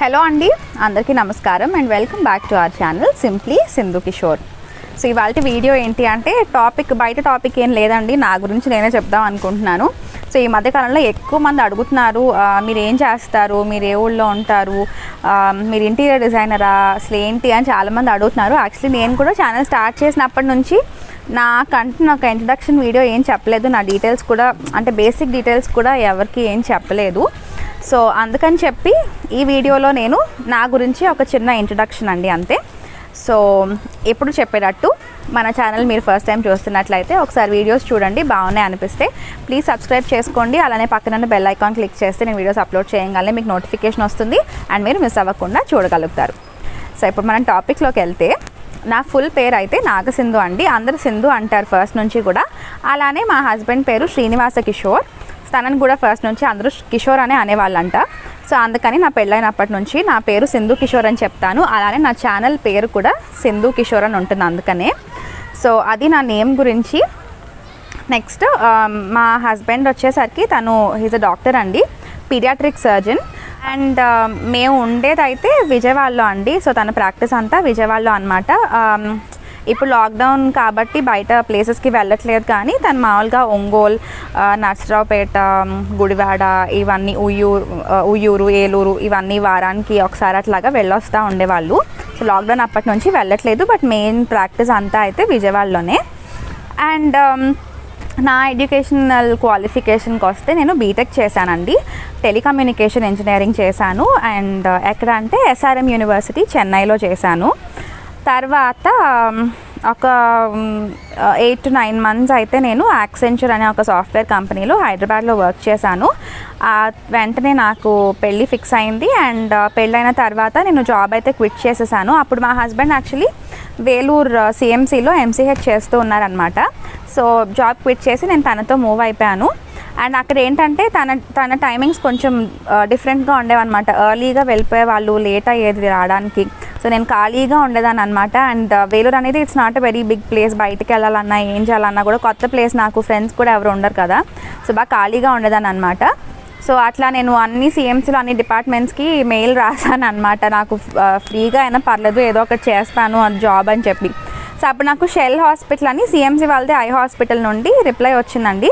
hello అండి అందరికీ నమస్కారం and welcome back to our channel simply Sindhu Kishore so ఇవాళ వీడియో ఏంటి అంటే టాపిక్ బయట టాపిక్ ఏం లేదండి నా గురించి నేనే చెప్దాం అనుకుంటున్నాను సో ఈ మధ్యకాలంలో ఎక్కువ మంది అడుగుతున్నారు ఆ, మీరు ఏం చేస్తారు మీరు ఏ ఊళ్ళో ఉంటారు ఆ, మీరు ఇంటీరియర్ డిజైనరా అసలు ఏంటి అని చాలామంది అడుగుతున్నారు యాక్చువల్లీ నేను కూడా ఛానల్ స్టార్ట్ చేసినప్పటి నుంచి నాకంటే నాకు ఇంట్రడక్షన్ వీడియో ఏం చెప్పలేదు నా డీటెయిల్స్ కూడా అంటే బేసిక్ డీటెయిల్స్ కూడా ఎవరికి ఏం చెప్పలేదు సో అందుకని చెప్పి ఈ వీడియోలో నేను నా గురించి ఒక చిన్న ఇంట్రడక్షన్ అండి అంతే సో ఎప్పుడు చెప్పేటట్టు మన ఛానల్ మీరు ఫస్ట్ టైం చూస్తున్నట్లయితే ఒకసారి వీడియోస్ చూడండి బాగున్నాయి అనిపిస్తే ప్లీజ్ సబ్స్క్రైబ్ చేసుకోండి అలానే పక్కన బెల్ ఐకాన్ క్లిక్ చేస్తే నేను వీడియోస్ అప్లోడ్ చేయగానే మీకు నోటిఫికేషన్ వస్తుంది అండ్ మీరు మిస్ అవ్వకుండా చూడగలుగుతారు సో ఇప్పుడు మనం టాపిక్లోకి వెళ్తే నా ఫుల్ పేరు అయితే నాగసింధు అండి అందరు సింధు అంటారు ఫస్ట్ నుంచి కూడా అలానే మా హస్బెండ్ పేరు శ్రీనివాస కిషోర్ తనని కూడా ఫస్ట్ నుంచి అందరూ కిషోర్ అనే అనేవాళ్ళంట సో అందుకని నా పెళ్ళైనప్పటి నుంచి నా పేరు సింధు కిషోర్ అని చెప్తాను అలానే నా ఛానల్ పేరు కూడా సింధు కిషోర్ అని ఉంటుంది అందుకనే సో అది నా నేమ్ గురించి నెక్స్ట్ మా హస్బెండ్ వచ్చేసరికి తను హీజ్ అ డాక్టర్ అండి పీడియాట్రిక్ సర్జన్ అండ్ మేము ఉండేదైతే విజయవాడలో అండి సో తన ప్రాక్టీస్ అంతా విజయవాడలో అనమాట ఇప్పుడు లాక్డౌన్ కాబట్టి బయట ప్లేసెస్కి వెళ్ళట్లేదు కానీ తను మామూలుగా ఒంగోల్ ఆ, నర్సరావుపేట గుడివాడ ఇవన్నీ ఉయ్యూరు ఆ, ఉయ్యూరు ఏలూరు ఇవన్నీ వారానికి ఒకసారి అట్లాగా వెళ్ళొస్తూ ఉండేవాళ్ళు సో లాక్డౌన్ అప్పటి నుంచి వెళ్ళట్లేదు బట్ మెయిన్ ప్రాక్టీస్ అంతా అయితే విజయవాడలోనే అండ్ నా ఎడ్యుకేషనల్ క్వాలిఫికేషన్కి వస్తే నేను బీటెక్ చేశానండి టెలికమ్యూనికేషన్ ఇంజనీరింగ్ చేశాను అండ్ ఎక్కడ అంటే ఎస్ఆర్ఎం యూనివర్సిటీ చెన్నైలో చేశాను తర్వాత um, ఒక ఎయిట్ టు నైన్ మంత్స్ అయితే నేను యాక్సెంచర్ అనే ఒక సాఫ్ట్వేర్ కంపెనీలో హైదరాబాద్లో వర్క్ చేశాను ఆ వెంటనే నాకు పెళ్ళి ఫిక్స్ అయింది అండ్ పెళ్ళైన తర్వాత నేను జాబ్ అయితే క్విట్ చేసేసాను అప్పుడు మా హస్బెండ్ యాక్చువల్లీ వేలూరు సిఎంసీలో ఎంసీహెచ్ చేస్తూ ఉన్నారనమాట సో జాబ్ క్విట్ చేసి నేను తనతో మూవ్ అయిపోయాను అండ్ అక్కడ ఏంటంటే తన తన టైమింగ్స్ కొంచెం డిఫరెంట్గా ఉండేవన్నమాట ఎర్లీగా వెళ్ళిపోయే వాళ్ళు లేట్ అయ్యేది రావడానికి సో నేను ఖాళీగా ఉండేదాన్ని అనమాట అండ్ వేలూరు అనేది it's not a very big place బయటికి వెళ్ళాలన్నా ఏం చేయాలన్నా కూడా కొత్త ప్లేస్ నాకు ఫ్రెండ్స్ కూడా ఎవరు ఉండరు కదా సో బాగా ఖాళీగా ఉండేదాన్ని అనమాట సో అట్లా నేను అన్ని సిఎంసీలో అన్ని డిపార్ట్మెంట్స్కి మెయిల్ రాశాను అనమాట నాకు ఫ్రీగా అయినా పర్లేదు ఏదో ఒకటి చేస్తాను అది జాబ్ అని చెప్పి సో అప్పుడు నాకు షెల్ హాస్పిటల్ అని సిఎంసీ వాళ్ళది ఐ హాస్పిటల్ నుండి రిప్లై వచ్చిందండి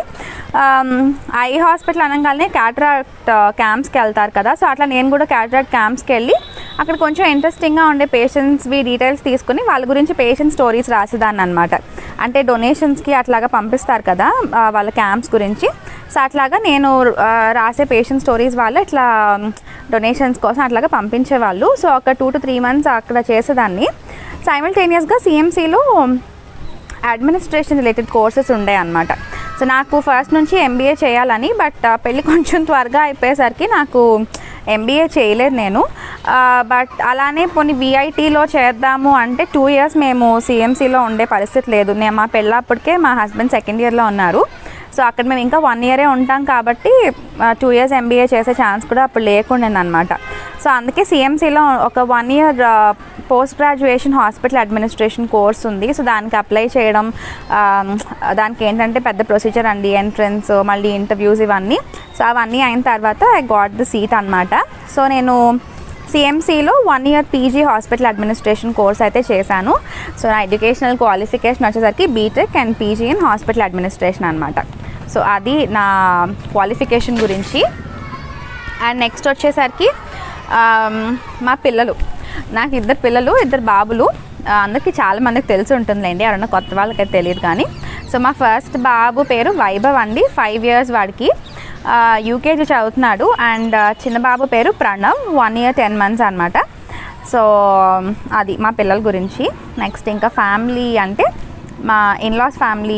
ఐ హాస్పిటల్ అనగానే క్యాటరాక్ట్ క్యాంప్స్కి వెళ్తారు కదా సో అట్లా నేను కూడా క్యాటరాక్ట్ క్యాంప్స్కి వెళ్ళి అక్కడ కొంచెం ఇంట్రెస్టింగ్గా ఉండే పేషెంట్స్వి డీటెయిల్స్ తీసుకుని వాళ్ళ గురించి పేషెంట్ స్టోరీస్ రాసేదాన్ని అనమాట అంటే డొనేషన్స్కి అట్లాగా పంపిస్తారు కదా ఆ, వాళ్ళ క్యాంప్స్ గురించి సో అట్లాగా నేను ఆ, రాసే పేషెంట్ స్టోరీస్ వాళ్ళు ఇట్లా డొనేషన్స్ కోసం అట్లాగా పంపించేవాళ్ళు సో ఒక టూ టు త్రీ మంత్స్ అక్కడ చేసేదాన్ని సైమిల్టేనియస్గా సిఎంసీలో అడ్మినిస్ట్రేషన్ రిలేటెడ్ కోర్సెస్ ఉండే అనమాట సో నాకు ఫస్ట్ నుంచి ఎంబీఏ చేయాలని బట్ పెళ్ళి కొంచెం త్వరగా అయిపోయేసరికి నాకు ఎంబీఏ చేయలేదు నేను బట్ అలానే పోనీ విఐటీలో చేద్దాము అంటే టూ ఇయర్స్ మేము సిఎంసీలో ఉండే పరిస్థితి లేదు నేను మా పెళ్ళప్పటికే మా హస్బెండ్ సెకండ్ ఇయర్లో ఉన్నారు సో అక్కడ మేము ఇంకా వన్ ఇయరే ఉంటాం కాబట్టి టూ ఇయర్స్ ఎంబీఏ చేసే ఛాన్స్ కూడా అప్పుడు లేకుండే అనమాట సో అందుకే సిఎంసీలో ఒక one year post graduation hospital administration course ఉంది సో దానికి అప్లై చేయడం ఆ, దానికి ఏంటంటే పెద్ద ప్రొసీజర్ అండి ఎంట్రన్స్ మళ్ళీ ఇంటర్వ్యూస్ ఇవన్నీ సో అవన్నీ అయిన తర్వాత ఐ గాట్ ద సీట్ అనమాట సో నేను సిఎంసీలో one year PG hospital administration course అయితే చేశాను సో నా ఎడ్యుకేషనల్ క్వాలిఫికేషన్ వచ్చేసరికి BTech and PG in hospital administration అనమాట సో అది నా క్వాలిఫికేషన్ గురించి అండ్ నెక్స్ట్ వచ్చేసరికి ఆమ్, మా పిల్లలు నాకు ఇద్దరు పిల్లలు ఇద్దరు బాబులు ఆ, అందరికీ చాలా మందికి తెలిసి ఉంటుందిలేండి ఎవరన్నా కొత్త వాళ్ళకైతే తెలియదు కానీ సో మా ఫస్ట్ బాబు పేరు వైభవ్ అండి ఫైవ్ ఇయర్స్ వాడికి యూకేజీ చదువుతున్నాడు అండ్ చిన్న బాబు పేరు Pranav one year ten months అనమాట సో అది మా పిల్లల గురించి నెక్స్ట్ ఇంకా ఫ్యామిలీ అంటే మా ఇన్లాస్ ఫ్యామిలీ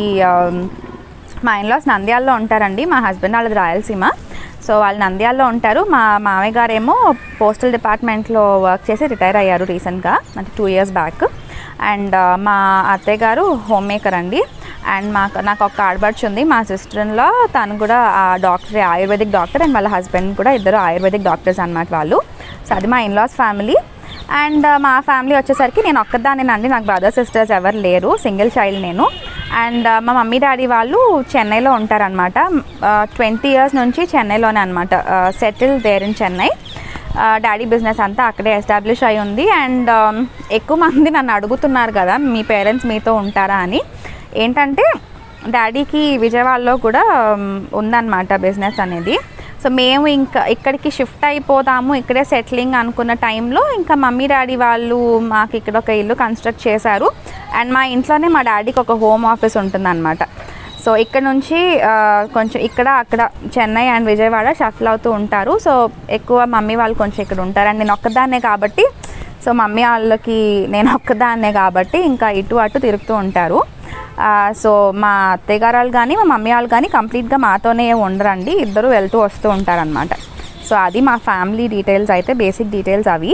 మా ఇన్లాస్ నంద్యాలలో ఉంటారండి మా హస్బెండ్ వాళ్ళది రాయలసీమ సో వాళ్ళు నంద్యాలలో ఉంటారు మా మామయ్య గారేమో పోస్టల్ డిపార్ట్మెంట్లో వర్క్ చేసి రిటైర్ అయ్యారు రీసెంట్గా అంటే టూ ఇయర్స్ బ్యాక్ అండ్ మా అత్తయ్య గారు హోమ్ మేకర్ అండి అండ్ మాకు నాకు ఒక ఆడబడుచు ఉంది మా సిస్టర్లో తను కూడా ఆ డాక్టర్ ఆయుర్వేదిక్ డాక్టర్ అండ్ వాళ్ళ హస్బెండ్ కూడా ఇద్దరు ఆయుర్వేదిక్ డాక్టర్స్ అనమాట వాళ్ళు సో అది మా ఇన్లాస్ ఫ్యామిలీ అండ్ మా ఫ్యామిలీ వచ్చేసరికి నేను ఒక్కదానేనండి నాకు బ్రదర్ సిస్టర్స్ ఎవరు లేరు సింగిల్ చైల్డ్ నేను అండ్ మా మమ్మీ డాడీ వాళ్ళు చెన్నైలో ఉంటారనమాట ట్వంటీ ఇయర్స్ నుంచి చెన్నైలోనే అనమాట settle there in Chennai daddy business అంతా అక్కడే ఎస్టాబ్లిష్ అయి ఉంది అండ్ ఎక్కువ మంది నన్ను అడుగుతున్నారు కదా మీ పేరెంట్స్ మీతో ఉంటారా అని ఏంటంటే డాడీకి విజయవాడలో కూడా ఉమ్, ఉందన్నమాట బిజినెస్ అనేది సో మేము ఇంకా ఇక్కడికి షిఫ్ట్ అయిపోతాము ఇక్కడే సెటిలింగ్ అనుకున్న టైంలో ఇంకా మమ్మీ డాడీ వాళ్ళు మాకు ఇక్కడ ఒక ఇల్లు కన్స్ట్రక్ట్ చేశారు అండ్ మా ఇంట్లోనే మా డాడీకి ఒక హోమ్ ఆఫీస్ ఉంటుందన్నమాట సో ఇక్కడ నుంచి ఆ, కొంచెం ఇక్కడ అక్కడ చెన్నై అండ్ విజయవాడ షఫల్ అవుతూ ఉంటారు సో ఎక్కువ మమ్మీ వాళ్ళు కొంచెం ఇక్కడ ఉంటారు అండ్ నేను ఒక్కదాన్నే కాబట్టి సో మమ్మీ వాళ్ళకి నేను ఒక్కదాన్నే కాబట్టి ఇంకా ఇటు అటు తిరుగుతూ ఉంటారు ఆ, సో మా అత్తయ్య గారు వాళ్ళు కానీ మా మమ్మీ వాళ్ళు కానీ కంప్లీట్గా మాతోనే ఉండరండి ఇద్దరు వెళ్తూ వస్తూ ఉంటారనమాట సో అది మా ఫ్యామిలీ డీటెయిల్స్ అయితే బేసిక్ డీటెయిల్స్ అవి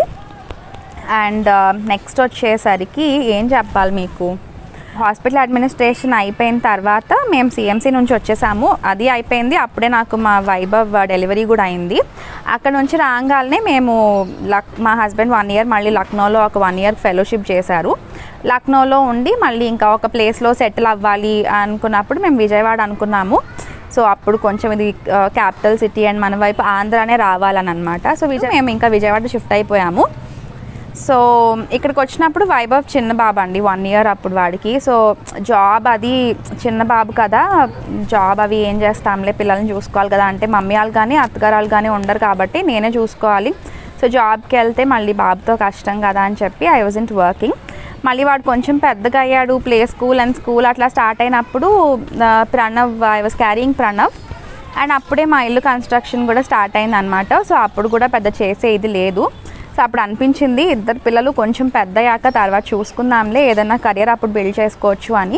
అండ్ నెక్స్ట్ వచ్చేసరికి ఏం చెప్పాలి మీకు హాస్పిటల్ అడ్మినిస్ట్రేషన్ అయిపోయిన తర్వాత మేము సిఎంసి నుంచి వచ్చేసాము అది అయిపోయింది అప్పుడే నాకు మా వైభవ్ డెలివరీ కూడా అయింది అక్కడ నుంచి రాగానే మేము లక్ మా హస్బెండ్ వన్ ఇయర్ మళ్ళీ లక్నోలో ఒక వన్ ఇయర్ ఫెలోషిప్ చేశారు లక్నోలో ఉండి మళ్ళీ ఇంకా ఒక ప్లేస్లో సెటిల్ అవ్వాలి అనుకున్నప్పుడు మేము విజయవాడ అనుకున్నాము సో అప్పుడు కొంచెం ఇది క్యాపిటల్ సిటీ అండ్ మన వైపు ఆంధ్రానే రావాలని అనమాట సో విజయ మేము ఇంకా విజయవాడ షిఫ్ట్ అయిపోయాము సో ఇక్కడికి వచ్చినప్పుడు వైభవ్ చిన్న బాబు అండి వన్ ఇయర్ అప్పుడు వాడికి సో జాబ్ అది చిన్న బాబు కదా జాబ్ అవి ఏం చేస్తాంలే పిల్లల్ని చూసుకోవాలి కదా అంటే మమ్మీ వాళ్ళు కానీ అత్తగారు వాళ్ళు కానీ ఉండరు కాబట్టి నేనే చూసుకోవాలి సో జాబ్కి వెళ్తే మళ్ళీ బాబుతో కష్టం కదా అని చెప్పి ఐ వాజ్ ఇంట్ వర్కింగ్ మళ్ళీ వాడు కొంచెం పెద్దగా అయ్యాడు ప్లే స్కూల్ అండ్ స్కూల్ అట్లా స్టార్ట్ అయినప్పుడు ఆ, Pranav I was carrying Pranav and అప్పుడే మా ఇల్లు కన్స్ట్రక్షన్ కూడా స్టార్ట్ అయింది అనమాట సో అప్పుడు కూడా పెద్ద చేసే ఇది లేదు సో అప్పుడు అనిపించింది ఇద్దరు పిల్లలు కొంచెం పెద్ద అయ్యాక తర్వాత చూసుకుందాంలే ఏదైనా కెరియర్ అప్పుడు బిల్డ్ చేసుకోవచ్చు అని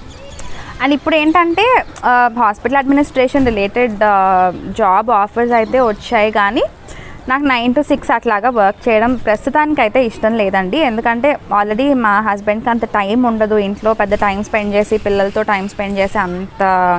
అండ్ ఇప్పుడు ఏంటంటే hospital administration related job offers అయితే వచ్చాయి కానీ నాకు నైన్ టు సిక్స్ అట్లాగా వర్క్ చేయడం ప్రస్తుతానికి అయితే ఇష్టం లేదండి ఎందుకంటే ఆల్రెడీ మా హస్బెండ్కి అంత టైం ఉండదు ఇంట్లో పెద్ద టైం స్పెండ్ చేసి పిల్లలతో టైం స్పెండ్ చేసి అంత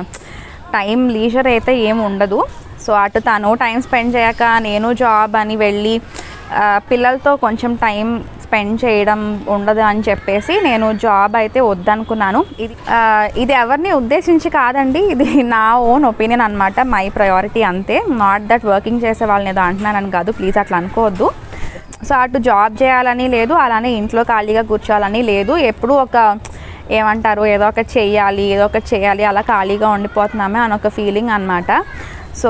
టైం లీజర్ అయితే ఏం ఉండదు సో అటు తను టైం స్పెండ్ చేయక నేను జాబ్ అని వెళ్ళి ఆ, పిల్లలతో కొంచెం టైం స్పెండ్ చేయడం ఉండదు అని చెప్పేసి నేను జాబ్ అయితే వద్దనుకున్నాను ఇది ఆ, ఇది ఎవరిని ఉద్దేశించి కాదండి ఇది నా ఓన్ ఒపీనియన్ అనమాట మై ప్రయారిటీ అంతే నాట్ దట్ వర్కింగ్ చేసే వాళ్ళని ఏదో అంటున్నానని కాదు ప్లీజ్ అట్లా అనుకోవద్దు సో అటు జాబ్ చేయాలని లేదు అలానే ఇంట్లో ఖాళీగా కూర్చోవాలని లేదు ఎప్పుడూ ఒక ఏమంటారు ఏదో ఒకటి చెయ్యాలి ఏదో ఒకటి చేయాలి అలా ఖాళీగా ఉండిపోతున్నామే అని ఒక ఫీలింగ్ అనమాట సో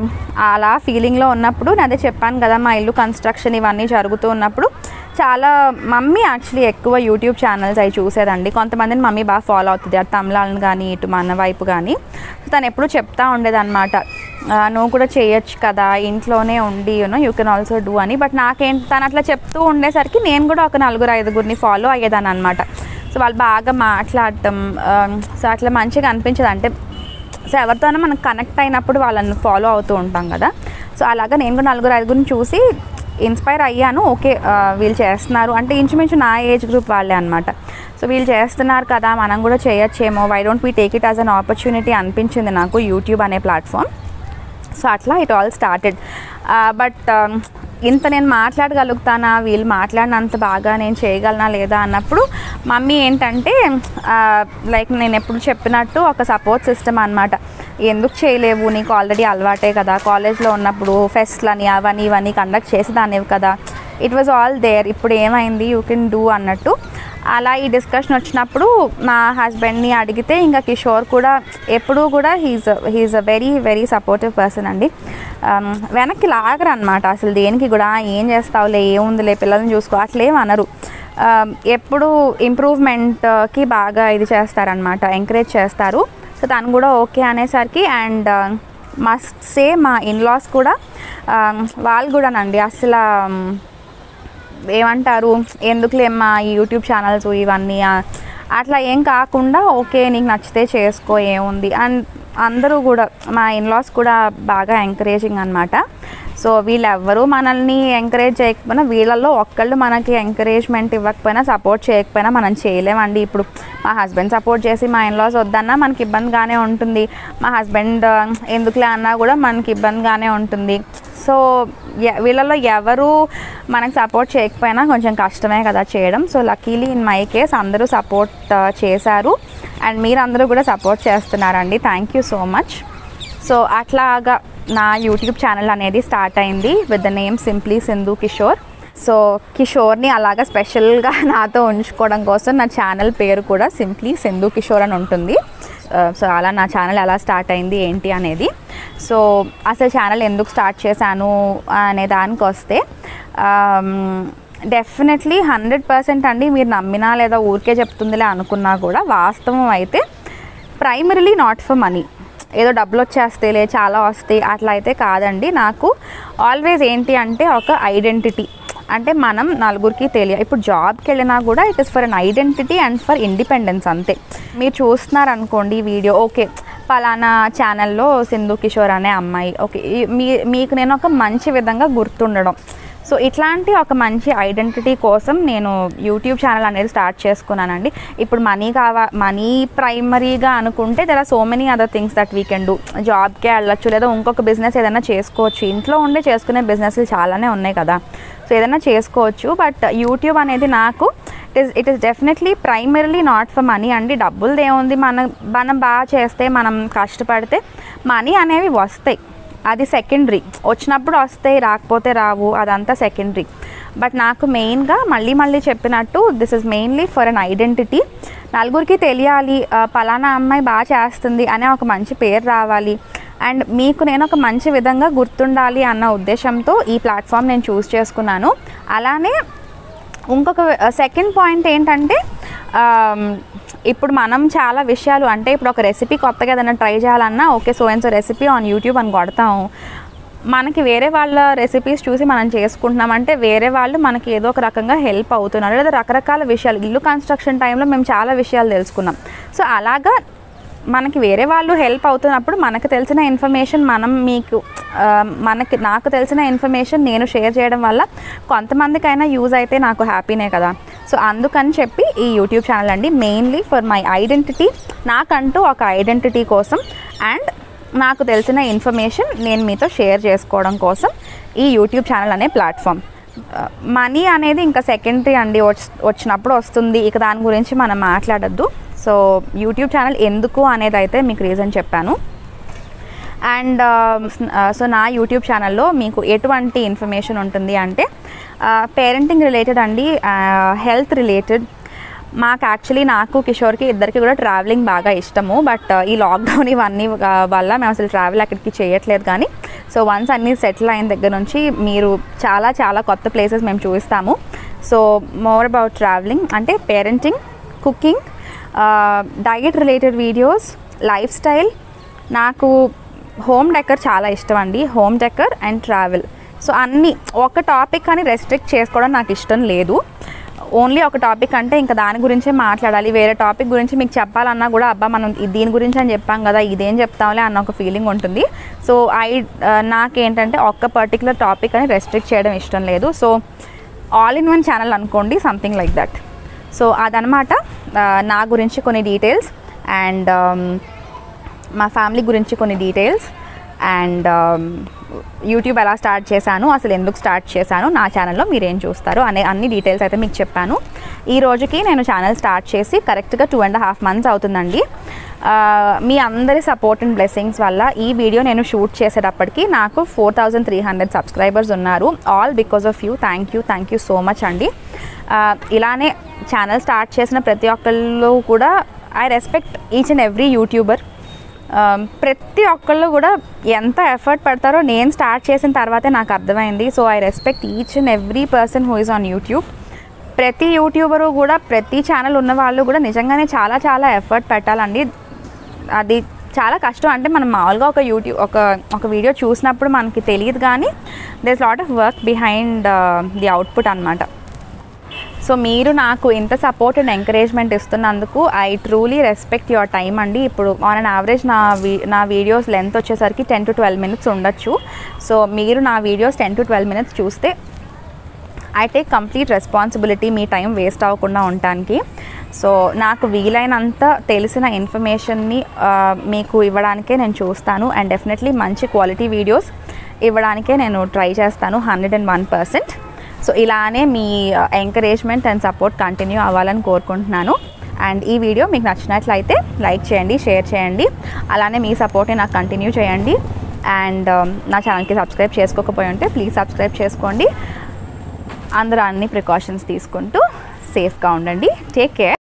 అలా ఫీలింగ్లో ఉన్నప్పుడు నేను అదే చెప్పాను కదా మా ఇల్లు కన్స్ట్రక్షన్ ఇవన్నీ జరుగుతూ ఉన్నప్పుడు చాలా మమ్మీ యాక్చువల్లీ ఎక్కువ యూట్యూబ్ ఛానల్స్ అవి చూసేదండి కొంతమందిని మమ్మీ బాగా ఫాలో అవుతుంది అటు తమిళాలను కానీ ఇటు మన వైపు కానీ సో తను ఎప్పుడు చెప్తా ఉండేదన్నమాట "ఆ, నువ్వు కూడా చేయొచ్చు కదా ఇంట్లోనే ఉండి you know you can also do అని బట్ నాకేంటి తను అట్లా చెప్తూ ఉండేసరికి నేను కూడా ఒక నలుగురు ఐదుగురిని ఫాలో అయ్యేదాన్ని అనమాట సో వాళ్ళు బాగా మాట్లాడటం ఆ, సో అట్లా మంచిగా అనిపించదు అంటే సో ఎవరితోనో మనం కనెక్ట్ అయినప్పుడు వాళ్ళని ఫాలో అవుతూ ఉంటాం కదా సో అలాగా నేను కూడా నలుగురు ఐదుగురిని చూసి ఇన్స్పైర్ అయ్యాను ఓకే ఆ, వీళ్ళు చేస్తున్నారు అంటే ఇంచుమించు నా ఏజ్ గ్రూప్ వాళ్ళే అనమాట సో వీళ్ళు చేస్తున్నారు కదా మనం కూడా చేయొచ్చేమో why don't we take it as an opportunity అనిపించింది నాకు యూట్యూబ్ అనే ప్లాట్ఫామ్ సో అట్లా ఇట్ ఆల్ స్టార్టెడ్ బట్ ఇంత నేను మాట్లాడగలుగుతానా వీళ్ళు మాట్లాడినంత బాగా నేను చేయగలనా లేదా అన్నప్పుడు మమ్మీ ఏంటంటే లైక్ నేను ఎప్పుడు చెప్పినట్టు ఒక సపోర్ట్ సిస్టమ్ అనమాట ఎందుకు చేయలేవు నీకు ఆల్రెడీ అలవాటే కదా కాలేజ్లో ఉన్నప్పుడు ఫెస్ట్లని అవన్నీ ఇవన్నీ కండక్ట్ చేసేదానివి కదా ఇట్ వాజ్ ఆల్ దేర్ ఇప్పుడు ఏమైంది యూ కెన్ డూ అన్నట్టు అలా ఈ డిస్కషన్ వచ్చినప్పుడు మా హస్బెండ్ని అడిగితే ఇంకా కిషోర్ కూడా ఎప్పుడూ కూడా he's he's a very very supportive person అండి Um, వెనక్కి లాగరు అనమాట అసలు దేనికి కూడా ఏం చేస్తావులే ఏముందిలే పిల్లల్ని చూసుకో అట్లేం అనరు Um, ఎప్పుడు ఇంప్రూవ్మెంట్కి బాగా ఇది చేస్తారనమాట ఎంకరేజ్ చేస్తారు సో తను కూడా ఓకే అనేసరికి అండ్ మస్ట్ సే మా ఇన్లాస్ కూడా um, వాళ్ళు కూడానండి అసలు um, ఏమంటారు ఎందుకులేమ్మా ఈ యూట్యూబ్ ఛానల్స్ ఇవన్నీ ఆ, అట్లా ఏం కాకుండా ఓకే నీకు నచ్చితే చేసుకో ఏముంది అండ్ అందరూ కూడా మా ఇన్లాస్ కూడా బాగా ఎంకరేజింగ్ అనమాట సో వీళ్ళెవ్వరూ మనల్ని ఎంకరేజ్ చేయకపోయినా వీళ్ళల్లో ఒక్కళ్ళు మనకి ఎంకరేజ్మెంట్ ఇవ్వకపోయినా సపోర్ట్ చేయకపోయినా మనం చేయలేమండి ఇప్పుడు మా హస్బెండ్ సపోర్ట్ చేసి మా ఇన్లాస్ వద్దన్నా మనకి ఇబ్బందిగానే ఉంటుంది మా హస్బెండ్ ఎందుకులే అన్నా కూడా మనకి ఇబ్బందిగానే ఉంటుంది సో ఎ- వీళ్ళలో ఎవరు మనకు సపోర్ట్ చేయకపోయినా కొంచెం కష్టమే కదా చేయడం so luckily in my case అందరూ సపోర్ట్ చేశారు అండ్ మీరందరూ కూడా సపోర్ట్ చేస్తున్నారండి thank you so much so అట్లాగా నా యూట్యూబ్ ఛానల్ అనేది స్టార్ట్ అయింది with the name simply Sindhu Kishore so కిషోర్ని అలాగా స్పెషల్గా నాతో ఉంచుకోవడం కోసం నా ఛానల్ పేరు కూడా సింప్లీ సింధు కిషోర్ అని ఉంటుంది సో అలా నా ఛానల్ ఎలా స్టార్ట్ అయింది ఏంటి అనేది సో అసలు ఛానల్ ఎందుకు స్టార్ట్ చేశాను అనే దానికి వస్తే డెఫినెట్లీ హండ్రెడ్ పర్సెంట్ అండి మీరు నమ్మినా లేదా ఊరికే చెప్తుందిలే అనుకున్నా కూడా వాస్తవం అయితే ప్రైమరీలీ నాట్ ఫర్ మనీ ఏదో డబ్బులు వచ్చేస్తేలే చాలా వస్తాయి అట్లా అయితే కాదండి నాకు ఆల్వేస్ ఏంటి అంటే ఒక ఐడెంటిటీ అంటే మనం నలుగురికి తెలియ ఇప్పుడు జాబ్కి వెళ్ళినా కూడా it is for an identity and for independence అంతే మీరు చూస్తున్నారు అనుకోండి ఈ వీడియో ఓకే పలానా ఛానల్లో సింధు కిషోర్ అనే అమ్మాయి ఓకే ఈ- మీ మీకు నేను ఒక మంచి విధంగా గుర్తుండడం సో ఇట్లాంటి ఒక మంచి ఐడెంటిటీ కోసం నేను యూట్యూబ్ ఛానల్ అనేది స్టార్ట్ చేసుకున్నానండి ఇప్పుడు మనీ కావా మనీ ప్రైమరీగా అనుకుంటే there are so many other things that we can do జాబ్కే వెళ్ళొచ్చు లేదా ఇంకొక బిజినెస్ ఏదైనా చేసుకోవచ్చు ఇంట్లో ఉండి చేసుకునే బిజినెస్లు చాలానే ఉన్నాయి కదా సో ఏదైనా చేసుకోవచ్చు బట్ యూట్యూబ్ అనేది నాకు it is it is definitely primarily not for money అండి డబ్బులు ఏముంది మనం మనం బాగా చేస్తే మనం కష్టపడితే మనీ అనేవి వస్తాయి అది సెకండరీ వచ్చినప్పుడు వస్తాయి రాకపోతే రావు అదంతా సెకండరీ బట్ నాకు మెయిన్గా మళ్ళీ మళ్ళీ చెప్పినట్టు this is mainly for an identity నలుగురికి తెలియాలి ఆ, పలానా అమ్మాయి బాగా చేస్తుంది అనే ఒక మంచి పేరు రావాలి అండ్ మీకు నేను ఒక మంచి విధంగా గుర్తుండాలి అన్న ఉద్దేశంతో ఈ ప్లాట్ఫామ్ నేను చూస్ చేసుకున్నాను అలానే ఇంకొక సెకండ్ పాయింట్ ఏంటంటే ఆమ్, ఇప్పుడు మనం చాలా విషయాలు అంటే ఇప్పుడు ఒక రెసిపీ కొత్తగా ఏదైనా ట్రై చేయాలన్నా okay so and so recipe on YouTube అని కొడతాము మనకి వేరే వాళ్ళ రెసిపీస్ చూసి మనం చేసుకుంటున్నాం అంటే వేరే వాళ్ళు మనకి ఏదో ఒక రకంగా హెల్ప్ అవుతున్నారు లేదా రకరకాల విషయాలు ఇల్లు కన్స్ట్రక్షన్ టైంలో మేము చాలా విషయాలు తెలుసుకున్నాం సో అలాగా మనకి వేరే వాళ్ళు హెల్ప్ అవుతున్నప్పుడు మనకు తెలిసిన ఇన్ఫర్మేషన్ మనం మీకు ఆ, మనకి నాకు తెలిసిన ఇన్ఫర్మేషన్ నేను షేర్ చేయడం వల్ల కొంతమందికైనా యూజ్ అయితే నాకు హ్యాపీనే కదా సో అందుకని చెప్పి ఈ యూట్యూబ్ ఛానల్ అండి మెయిన్లీ ఫర్ మై ఐడెంటిటీ నాకంటూ ఒక ఐడెంటిటీ కోసం అండ్ నాకు తెలిసిన ఇన్ఫర్మేషన్ నేను మీతో షేర్ చేసుకోవడం కోసం ఈ యూట్యూబ్ ఛానల్ అనే ప్లాట్ఫామ్ మనీ అనేది ఇంకా సెకండరీ అండి వచ్- వచ్చినప్పుడు వస్తుంది ఇక దాని గురించి మనం మాట్లాడొద్దు సో యూట్యూబ్ ఛానల్ ఎందుకు అనేది అయితే మీకు రీజన్ చెప్పాను అండ్ సో నా యూట్యూబ్ ఛానల్లో మీకు ఎటువంటి ఇన్ఫర్మేషన్ ఉంటుంది అంటే పేరెంటింగ్ రిలేటెడ్ అండి హెల్త్ రిలేటెడ్ మాకు యాక్చువల్లీ నాకు కిషోర్కి ఇద్దరికి కూడా ట్రావెలింగ్ బాగా ఇష్టము బట్ ఈ లాక్డౌన్ ఇవన్నీ ఆ, వల్ల మేము అసలు ట్రావెల్ అక్కడికి చేయట్లేదు కానీ సో వన్స్ అన్నీ సెటిల్ అయిన దగ్గర నుంచి మీరు చాలా చాలా కొత్త ప్లేసెస్ మేము చూపిస్తాము సో మోర్ అబౌట్ ట్రావెలింగ్ అంటే parenting cooking diet related videos lifestyle నాకు హోమ్ డెకర్ చాలా ఇష్టం అండి home decor and travel so అన్నీ ఒక టాపిక్ అని రెస్ట్రిక్ట్ చేసుకోవడం నాకు ఇష్టం లేదు ఓన్లీ ఒక టాపిక్ అంటే ఇంకా దాని గురించే మాట్లాడాలి వేరే టాపిక్ గురించి మీకు చెప్పాలన్నా కూడా అబ్బా మనం ఇది- దీని గురించి అని చెప్పాం కదా ఇదేం చెప్తాంలే అన్న ఒక ఫీలింగ్ ఉంటుంది సో ఐ నాకేంటంటే ఒక్క పర్టికులర్ టాపిక్ అని రెస్ట్రిక్ట్ చేయడం ఇష్టం లేదు so all in one channel అనుకోండి సంథింగ్ లైక్ దట్ సో అదనమాట ఆ, నా గురించి కొన్ని డీటెయిల్స్ అండ్ మా ఫ్యామిలీ గురించి కొన్ని డీటెయిల్స్ అండ్ యూట్యూబ్ ఎలా స్టార్ట్ చేశాను అసలు ఎందుకు స్టార్ట్ చేశాను నా ఛానల్లో మీరేం చూస్తారు అనే అన్ని డీటెయిల్స్ అయితే మీకు చెప్పాను ఈ రోజుకి నేను ఛానల్ స్టార్ట్ చేసి కరెక్ట్గా టూ అండ్ హాఫ్ మంత్స్ అవుతుందండి ఆ, మీ అందరి సపోర్ట్ అండ్ బ్లెస్సింగ్స్ వల్ల ఈ వీడియో నేను షూట్ చేసేటప్పటికి నాకు four thousand three hundred subscribers ఉన్నారు all because of you thank you thank you so much అండి ఆ, ఇలానే ఛానల్ స్టార్ట్ చేసిన ప్రతి ఒక్కళ్ళు కూడా I respect each and every YouTuber ప్రతి ఒక్కళ్ళు కూడా ఎంత ఎఫర్ట్ పెడతారో నేను స్టార్ట్ చేసిన తర్వాతే నాకు అర్థమైంది so I respect each and every person who is on YouTube ప్రతి యూట్యూబరు కూడా ప్రతి ఛానల్ ఉన్న వాళ్ళు కూడా నిజంగానే చాలా చాలా ఎఫర్ట్ పెట్టాలండి అది చాలా కష్టం అంటే మనం మామూలుగా ఒక యూట్యూబ్ ఒక ఒక వీడియో చూసినప్పుడు మనకి తెలియదు కానీ this lot of work behind the output అనమాట సో మీరు నాకు ఇంత సపోర్ట్ అండ్ ఎంకరేజ్మెంట్ ఇస్తున్నందుకు I truly respect your time అండి ఇప్పుడు ఆన్ అన్ యావరేజ్ నా వీ నా వీడియోస్ లెంత్ వచ్చేసరికి టెన్ టు ట్వెల్వ్ మినిట్స్ ఉండొచ్చు సో మీరు నా videos ten to twelve minutes చూస్తే ఐ టేక్ కంప్లీట్ రెస్పాన్సిబిలిటీ మీ టైం వేస్ట్ అవ్వకుండా ఉండటానికి సో నాకు వీలైనంత తెలిసిన ఇన్ఫర్మేషన్ని ఆ, మీకు ఇవ్వడానికే నేను చూస్తాను అండ్ డెఫినెట్లీ మంచి క్వాలిటీ వీడియోస్ ఇవ్వడానికే నేను ట్రై చేస్తాను hundred and one percent so ఇలానే మీ ఎంకరేజ్మెంట్ అండ్ సపోర్ట్ కంటిన్యూ అవ్వాలని కోరుకుంటున్నాను అండ్ ఈ వీడియో మీకు నచ్చినట్లయితే లైక్ చేయండి షేర్ చేయండి అలానే మీ సపోర్ట్ని నాకు కంటిన్యూ చేయండి అండ్ నా ఛానల్కి సబ్స్క్రైబ్ చేసుకోకపోయి ఉంటే ప్లీజ్ సబ్స్క్రైబ్ చేసుకోండి అందరూ అన్ని ప్రికాషన్స్ తీసుకుంటూ సేఫ్గా ఉండండి టేక్ కేర్